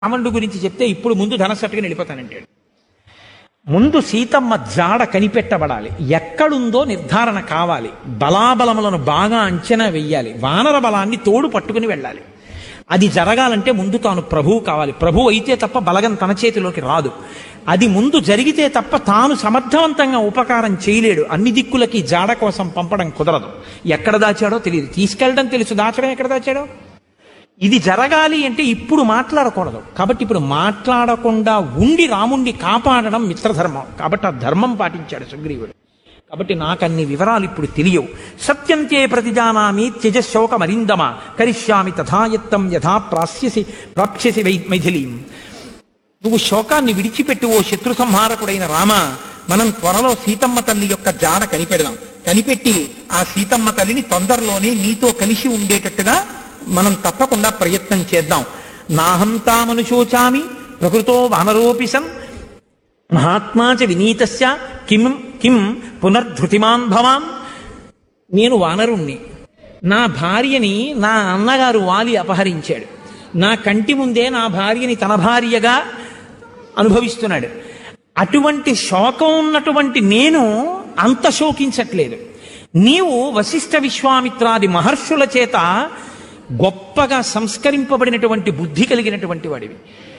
రావణుడు గురించి చెప్తే ఇప్పుడు ముందు ధనస్సట్టుకుని వెళ్ళిపోతానంటాడు ముందు సీతమ్మ జాడ కనిపెట్టబడాలి ఎక్కడుందో నిర్ధారణ కావాలి బలాబలములను బాగా అంచనా వెయ్యాలి వానర బలాన్ని తోడు పట్టుకుని వెళ్ళాలి అది జరగాలంటే ముందు తాను ప్రభువు కావాలి ప్రభువు అయితే తప్ప బలగం తన చేతిలోకి రాదు అది ముందు జరిగితే తప్ప తాను సమర్థవంతంగా ఉపకారం చేయలేడు అన్ని దిక్కులకి జాడ కోసం పంపడం కుదరదు ఎక్కడ దాచాడో తెలియదు తీసుకెళ్ళడం తెలుసు దాచడం ఎక్కడ దాచాడో ఇది జరగాలి అంటే ఇప్పుడు మాట్లాడకూడదు కాబట్టి ఇప్పుడు మాట్లాడకుండా ఉండి రాముణ్ణి కాపాడడం మిత్రధర్మం కాబట్టి ఆ ధర్మం పాటించాడు సుగ్రీవుడు కాబట్టి నాకు అన్ని వివరాలు ఇప్పుడు తెలియవు సత్యంతే ప్రతిజానామి త్యజశోకమరిందమ కరిష్యామి తథాయత్తం యథా ప్రాస్యసి ప్రాప్స్యసి వై మైథిలీం నువ్వు శోకాన్ని విడిచిపెట్టు ఓ శత్రు సంహారకుడైన రామ మనం త్వరలో సీతమ్మ తల్లి యొక్క జాడ కనిపెడదాం కనిపెట్టి ఆ సీతమ్మ తల్లిని తొందరలోనే నీతో కలిసి ఉండేటట్టుగా మనం తప్పకుండా ప్రయత్నం చేద్దాం నాహంతామనుశోచామి ప్రకృతో వానరోపి సన్ మహాత్మా చ వినీతస్య కిం కిం పునర్ధృతిమాన్ భవాన్ నేను వానరుణ్ణి నా భార్యని నా అన్నగారు వాలి అపహరించాడు నా కంటి ముందే నా భార్యని తన భార్యగా అనుభవిస్తున్నాడు అటువంటి శోకం ఉన్నటువంటి నేను అంత శోకించట్లేదు నీవు వశిష్ఠ విశ్వామిత్రాది మహర్షుల చేత గొప్పగా సంస్కరింపబడినటువంటి బుద్ధి కలిగినటువంటి వాడివి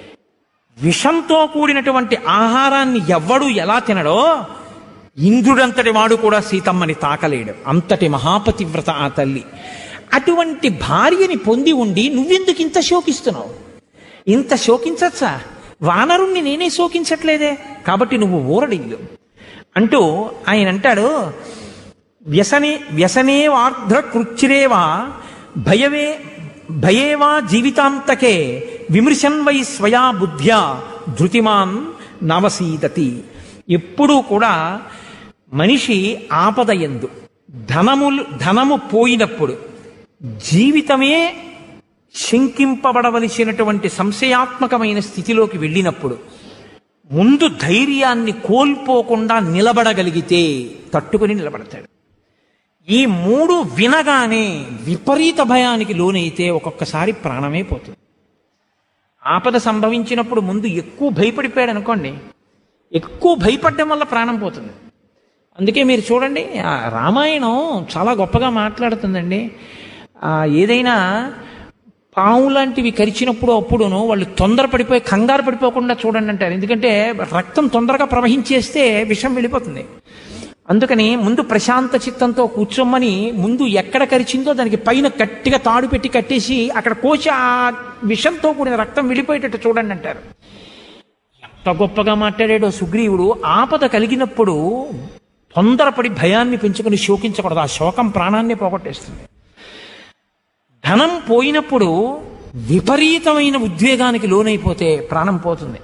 విషంతో కూడినటువంటి ఆహారాన్ని ఎవ్వడు ఎలా తినడో ఇంద్రుడంతటి వాడు కూడా సీతమ్మని తాకలేడు అంతటి మహాపతివ్రత ఆ తల్లి అటువంటి భార్యని పొంది ఉండి నువ్వెందుకు ఇంత శోకిస్తున్నావు ఇంత శోకించచ్చా వానరుణ్ణి నేనే శోకించట్లేదే కాబట్టి నువ్వు ఊరడిల్లు అంటూ ఆయన అంటాడు వ్యసనే వ్యసనే వార్ధ కృచ్చిరేవా భయవే భయేవా జీవితాంతకే విమృశన్ వై స్వయా బుద్ధ్యా ధృతిమాన్ నవసీదతి ఎప్పుడూ కూడా మనిషి ఆపద ఎందు ధనములు ధనము పోయినప్పుడు జీవితమే శంకింపబడవలసినటువంటి సంశయాత్మకమైన స్థితిలోకి వెళ్ళినప్పుడు ముందు ధైర్యాన్ని కోల్పోకుండా నిలబడగలిగితే తట్టుకుని నిలబడతాడు ఈ మూడు వినగానే విపరీత భయానికి లోనైతే ఒక్కొక్కసారి ప్రాణమే పోతుంది ఆపద సంభవించినప్పుడు ముందు ఎక్కువ భయపడిపోయాడు అనుకోండి ఎక్కువ భయపడడం వల్ల ప్రాణం పోతుంది అందుకే మీరు చూడండి ఆ రామాయణం చాలా గొప్పగా మాట్లాడుతుందండి ఆ, ఏదైనా పాము లాంటివి కరిచినప్పుడు అప్పుడును వాళ్ళు తొందరపడిపోయి కంగారు పడిపోకుండా చూడండి అంటారు ఎందుకంటే రక్తం తొందరగా ప్రవహించేస్తే విషం వెళ్ళిపోతుంది అందుకని ముందు ప్రశాంత చిత్తంతో కూర్చోమని ముందు ఎక్కడ కరిచిందో దానికి పైన గట్టిగా తాడు పెట్టి కట్టేసి అక్కడ కోసి ఆ విషంతో కూడిన రక్తం వెళ్ళిపోయేటట్టు చూడండి అంటారు ఎంత గొప్పగా మాట్లాడాడో సుగ్రీవుడు ఆపద కలిగినప్పుడు తొందరపడి భయాన్ని పెంచుకుని శోకించకూడదు ఆ శోకం ప్రాణాన్ని పోగొట్టేస్తుంది ధనం పోయినప్పుడు విపరీతమైన ఉద్వేగానికి లోనైపోతే ప్రాణం పోతుంది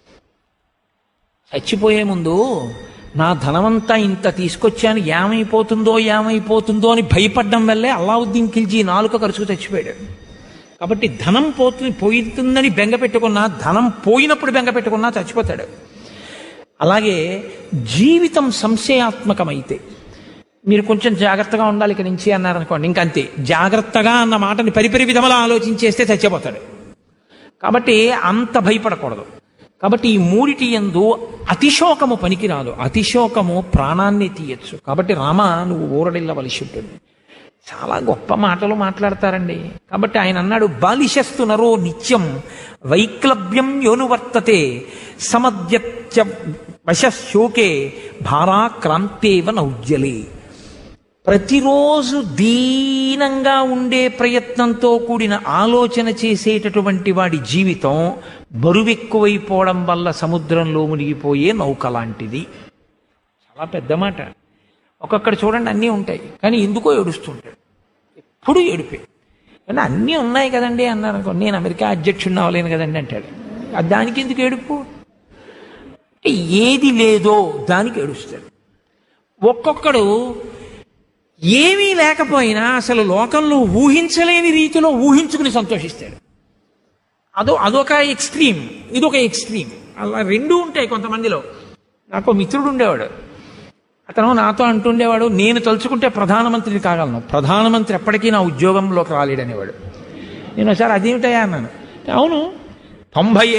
చచ్చిపోయే ముందు నా ధనమంతా ఇంత తీసుకొచ్చాను ఏమైపోతుందో ఏమైపోతుందో అని భయపడడం వల్లే అల్లావుద్దీన్ ఖిల్జీ నాలుక ఖర్చుకు చచ్చిపోయాడు కాబట్టి ధనం పోతుంది పోతుందని బెంగ పెట్టుకున్నా ధనం పోయినప్పుడు బెంగ పెట్టుకున్నా చచ్చిపోతాడు అలాగే జీవితం సంశయాత్మకమైతే మీరు కొంచెం జాగ్రత్తగా ఉండాలి ఇక్కడి నుంచి అన్నారనుకోండి ఇంకంతే జాగ్రత్తగా అన్న మాటని పరిపరి విధములా ఆలోచించేస్తే చచ్చిపోతాడు కాబట్టి అంత భయపడకూడదు కాబట్టి ఈ మూడిటి ఎందు అతిశోకము పనికిరాదు అతిశోకము ప్రాణాన్ని తీయచ్చు కాబట్టి రామ నువ్వు ఊరడిల్లవలసి ఉంటుంది చాలా గొప్ప మాటలు మాట్లాడతారండి కాబట్టి ఆయన అన్నాడు బాలిశస్తు నరో నిత్యం వైక్లభ్యం యోనువర్తతే సమద్యత్య వశశోకే భారాక్రాంతేవ నౌజ్జలే ప్రతిరోజు దీనంగా ఉండే ప్రయత్నంతో కూడిన ఆలోచన చేసేటటువంటి వాడి జీవితం బరువెక్కువైపోవడం వల్ల సముద్రంలో మునిగిపోయే నౌక లాంటిది చాలా పెద్ద మాట ఒక్కొక్కడు చూడండి అన్నీ ఉంటాయి కానీ ఎందుకో ఏడుస్తుంటాడు ఎప్పుడు ఏడిపే కానీ అన్నీ ఉన్నాయి కదండి అన్నారు అనుకో నేను అమెరికా అధ్యక్షుడిని అవ్వలేను కదండి అంటాడు అది దానికి ఎందుకు ఏడుపు అంటే ఏది లేదో దానికి ఏడుస్తాడు ఒక్కొక్కడు ఏమీ లేకపోయినా అసలు లోకంలో ఊహించలేని రీతిలో ఊహించుకుని సంతోషిస్తాడు అదో అదొక ఎక్స్ట్రీమ్ ఇదొక ఎక్స్ట్రీమ్ అలా రెండు ఉంటాయి కొంతమందిలో నాకు ఓ మిత్రుడు ఉండేవాడు అతను నాతో అంటుండేవాడు నేను తలుచుకుంటే ప్రధానమంత్రిని కాగలను ప్రధానమంత్రి ఎప్పటికీ నా ఉద్యోగంలోకి రాలేడనేవాడు నేను ఒకసారి అదేమిటయా అన్నాను అవును తొంభై